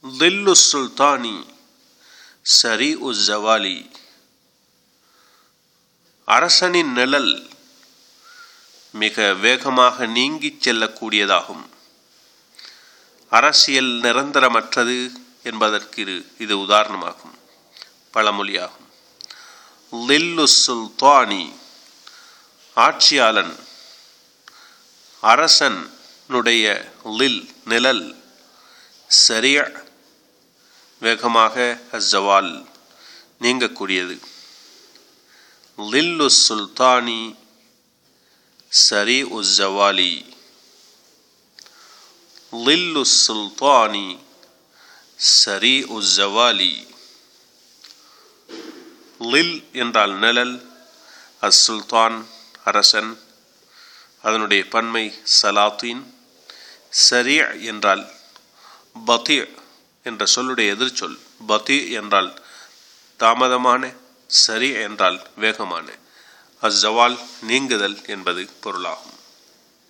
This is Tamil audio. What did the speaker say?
தில்லு சுல்தானி சரி உஸ் ஜவாலி அரசனின் நிழல் மிக வேகமாக நீங்கிச் செல்லக்கூடியதாகும் அரசியல் நிரந்தரமற்றது என்பதற்கு இது இது உதாரணமாகும் பழமொழியாகும் லில்லு சுல்தானி ஆட்சியாளன் அரசனுடைய லில் நிழல் சரிய வேகமாக ஜவால் நீங்கக்கூடியது லில்லு சுல்தானி சரி உஸ் ஜவாலி லில்லு சுல்தானி சரி உஸ் ஜவாலி லில் என்றால் நிழல் அஸ் சுல்தான் அரசன் அதனுடைய பன்மை சலாத்தீன் சரி என்றால் பதி என்ற சொல்லுடைய எதிர்ச்சொல் பதி என்றால் தாமதமான சரி என்றால் வேகமான அஸ்ஸவால் நீங்குதல் என்பது பொருளாகும்